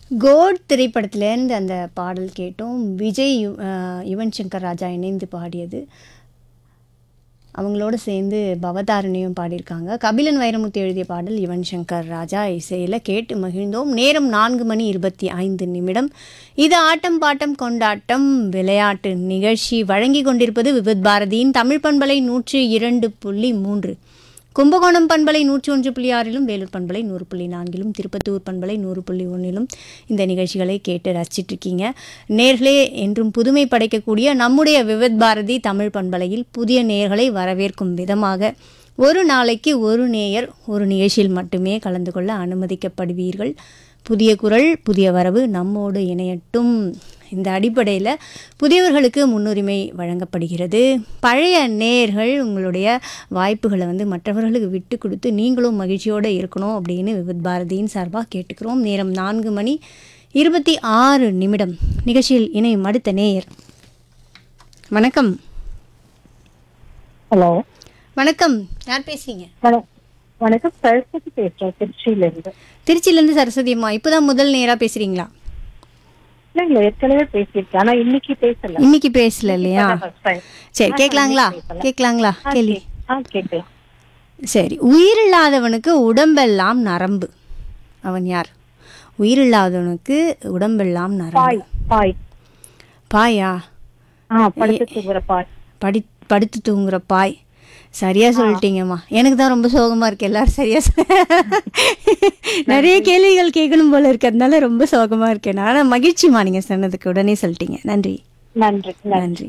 Code திரைப்படத்திலேருந்து அந்த பாடல் கேட்டோம் விஜய் யு- அஹ் யுவன் சங்கர் ராஜா இணைந்து பாடியது அவங்களோட சேர்ந்து பவதாரணியும் பாடியிருக்காங்க கபிலன் வைரமுத்து எழுதிய பாடல் யுவன் சங்கர் ராஜா இசையில் கேட்டு மகிழ்ந்தோம் நேரம் நான்கு மணி இருபத்தி ஐந்து நிமிடம் இது ஆட்டம் பாட்டம் கொண்டாட்டம் விளையாட்டு நிகழ்ச்சி வழங்கி கொண்டிருப்பது விவித் பாரதியின் தமிழ் பண்பலை நூற்றி இரண்டு புள்ளி மூன்று கும்பகோணம் பண்பலை நூற்றி ஒன்று புள்ளி ஆறிலும் வேலூர் பண்பலை நூறு புள்ளி நான்கிலும் திருப்பத்தூர் பண்பலை நூறு புள்ளி ஒன்றிலும் இந்த நிகழ்ச்சிகளை கேட்டு ரசிச்சிட்டு இருக்கீங்க நேர்களே என்றும் புதுமை படைக்கக்கூடிய நம்முடைய விவித் பாரதி தமிழ் பண்பலையில் புதிய நேயர்களை வரவேற்கும் விதமாக ஒரு நாளைக்கு ஒரு நேயர் ஒரு நிகழ்ச்சியில் மட்டுமே கலந்து கொள்ள அனுமதிக்கப்படுவீர்கள் புதிய குரல் புதிய வரவு நம்மோடு இணையட்டும் இந்த அடிப்படையில் புதியவர்களுக்கு முன்னுரிமை வழங்கப்படுகிறது பழைய நேயர்கள் உங்களுடைய வாய்ப்புகளை வந்து மற்றவர்களுக்கு விட்டு கொடுத்து நீங்களும் மகிழ்ச்சியோடு இருக்கணும் அப்படின்னு விவித் பாரதியின் சார்பாக கேட்டுக்கிறோம் நேரம் நான்கு மணி இருபத்தி ஆறு நிமிடம் நிகழ்ச்சியில் இணையும் அடுத்த நேயர் வணக்கம் ஹலோ வணக்கம் யார் பேசுறீங்க வண- வணக்கம் சரஸ்வதி பேசுறேன் திருச்சியில இருந்து திருச்சியிலேருந்து சரஸ்வதி அம்மா இப்போதான் முதல் நேராக பேசுறீங்களா இல்லைங்க ஏற்கனவே பேசியிருக்கேன் ஆனா இன்னைக்கு பேசல இன்னைக்கு பேசல இல்லையா first time. சரி கேட்கலாங்களா கேட்கலாங்களா ஆ, கேள்வி கே- ஆ கேட்கலாம் சரி உயிரில்லாதவனுக்கு உடம்பெல்லாம் நரம்பு அவன் யார் உயிரில்லாதவனுக்கு உடம்பெல்லாம் நரம்பு பாய் பாய் பாயா ஆ படுத்து தூங்குற பாய் படி படுத்து தூங்குற பாய் சரியா சொல்லிட்டீங்கம்மா எனக்கு தான் ரொம்ப சோகமா இருக்கு எல்லாரும் சரியா சொ- நிறைய கேள்விகள் கேட்கணும் போல இருக்கு அதனால ரொம்ப சோகமா இருக்கேன் ஆனா மகிழ்ச்சிமா நீங்க சொன்னதுக்கு உடனே சொல்லிட்டீங்க நன்றி நன்றி நன்றி நன்றி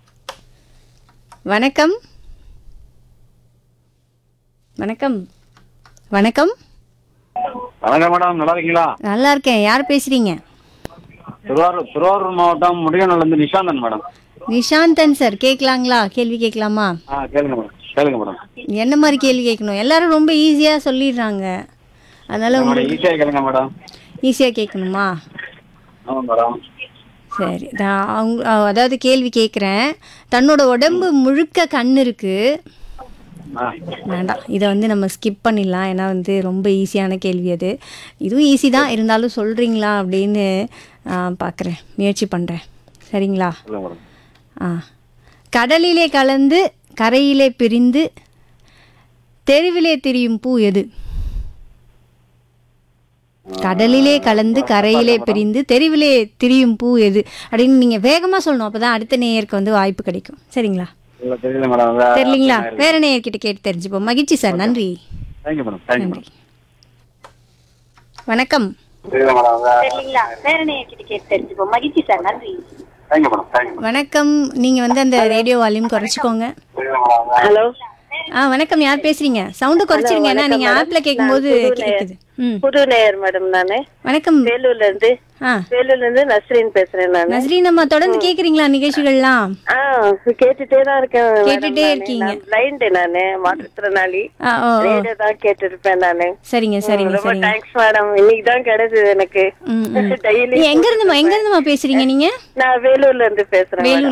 வணக்கம் வணக்கம் வணக்கம் வணக்கம் மேடம் நல்லா இருக்கீங்களா நல்லா இருக்கேன் யார் பேசுறீங்க திருவாரூர் திருவாரூர் மாவட்டம் முடியநல்லந்து நிஷாந்தன் மேடம் நிஷாந்தன் சார் கேட்கலாங்களா கேள்வி கேட்கலாமா ஆ கேளுங்க மேடம் கேளுங்க மேடம் என்ன மாதிரி கேள்வி கேட்கணும் எல்லாரும் ரொம்ப ஈஸியாக சொல்லிடுறாங்க அதனால மேடம் ஈஸியாக கேளுங்க மேடம் ஈஸியாக கேட்கணுமா ஆமாம் மேடம் சரி நான் அவங்க அஹ் அதாவது கேள்வி கேட்குறேன் தன்னோட உடம்பு முழுக்க கண் இருக்கு ஆ வேண்டாம் இதை வந்து நம்ம ஸ்கிப் பண்ணிடலாம் ஏன்னா வந்து ரொம்ப ஈஸியான கேள்வி அது இதுவும் ஈஸி தான் இருந்தாலும் சொல்கிறீங்களா அப்படின்னு பார்க்குறேன் முயற்சி பண்ணுறேன் சரிங்களா சொல்லுங்க மேடம் ஆ கடலிலே கலந்து கரையிலே பிரிந்து தெருவிலே திரியும் பூ எது கடலிலே கலந்து கரையிலே பிரிந்து தெருவிலே திரியும் பூ எது அப்படின்னு நீங்கள் வேகமாக சொல்லணும் அப்போ தான் அடுத்த நேயருக்கு வந்து வாய்ப்பு கிடைக்கும் சரிங்களா இல்லை தெரியல மேடம் தெரியலீங்களா வேற நேயர்கிட்ட கேட்டு தெரிஞ்சுப்போம் மகிழ்ச்சி சார் நன்றி தேங்க்யூ மேடம் தேங்க்யூ நன்றி மேடம் வணக்கம் தெரியல மேடம் சரிங்களா வேற கிட்ட கேட்டு தெரிஞ்சுப்போம் மகிழ்ச்சி சார் நன்றி தேங்க்யூ மேடம் தேங்க்யூ வணக்கம் நீங்கள் வந்து அந்த ரேடியோ வால்யூம் குறைச்சிக்கோங்க தெரியல மேடம் ஹலோ ஆ வணக்கம் யார் பேசுறீங்க சவுண்டு குறைச்சிருங்க ஏன்னா நீங்கள் ஆப்பில் கேட்கும்போது கேட்குது ம் புது நேயர் மேடம் நானு வணக்கம் வேலூர்ல இருந்து ஆ வேலூர்ல இருந்து நஸ்ரீன் பேசுறேன் நானு நஸ்ரீன் அம்மா தொடர்ந்து கேக்குறீங்களா நிகழ்ச்சிகள்லாம் ஆ கேட்டுட்டே தான் இருக்கேன் madam கேட்டுட்டே நானு. இருக்கீங்க. நான் blind நானு மாற்றுத்திறனாளி ஆ, ஓ ஓ. ரேடியோ தான் கேட்டு இருப்பேன் நானு சரிங்க சரிங்க ரொம்ப சரிங்க தேங்க்ஸ் மேடம் இன்னைக்கு தான் கிடைச்சது எனக்கு ம், ம். டெய்லி நீ எங்க இருந்துமா எங்க இருந்துமா பேசுறீங்க நீங்க நான் வேலூர்ல இருந்து பேசுறேன் வேலூர்ல